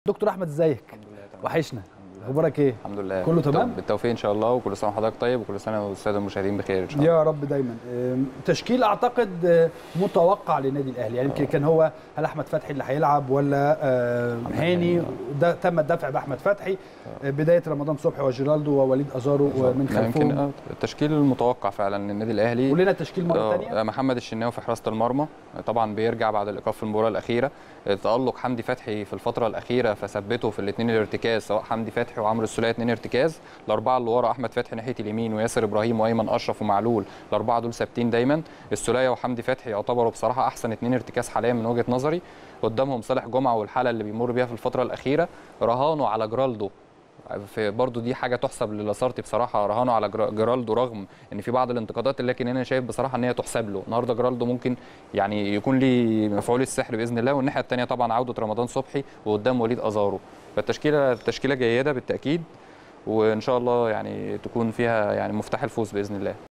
دكتور احمد ازيك وحشنا اخبارك ايه الحمد لله كله تمام؟ بالتوفيق ان شاء الله وكل سنه وحضرتك طيب وكل سنه والساده المشاهدين بخير ان شاء الله يا رب دايما أم، تشكيل اعتقد أه، متوقع للنادي الاهلي يعني يمكن كان هو هل احمد فتحي اللي هيلعب ولا أه، هاني هاني. ده تم الدفع باحمد فتحي أه، بدايه رمضان صبحي وجيرالدو ووليد ازارو ومن لا، يمكن خلفهم آه، التشكيل المتوقع فعلا للنادي الاهلي قول لنا التشكيل مره آه، ثانيه محمد الشناوي في حراسه المرمى طبعا بيرجع بعد الايقاف في المباراه الاخيره تالق حمدي فتحي في الفتره الاخيره فثبته في الاثنين الارتكاز سواء حمدي فتحي وعمرو السوليه اثنين ارتكاز الاربعه اللي ورا احمد فتحي ناحيه اليمين وياسر ابراهيم وايمن اشرف ومعلول الاربعه دول ثابتين دايما السوليه وحمدي فتحي يعتبروا بصراحه احسن اثنين ارتكاز حاليا من وجهه نظري قدامهم صالح جمعه والحاله اللي بيمر بيها في الفتره الاخيره رهانوا على جرالدو في برضو دي حاجه تحسب للاسارتي بصراحه رهانوا على جرا- جرالدو رغم ان في بعض الانتقادات لكن انا شايف بصراحه ان هي تحسب له النهارده جرالدو ممكن يعني يكون ليه مفعول السحر باذن الله والناحيه الثانيه طبعا عوده رمضان صبحي وقدام وليد ازارو فالتشكيله تشكيله جيده بالتاكيد وان شاء الله يعني تكون فيها يعني مفتاح الفوز باذن الله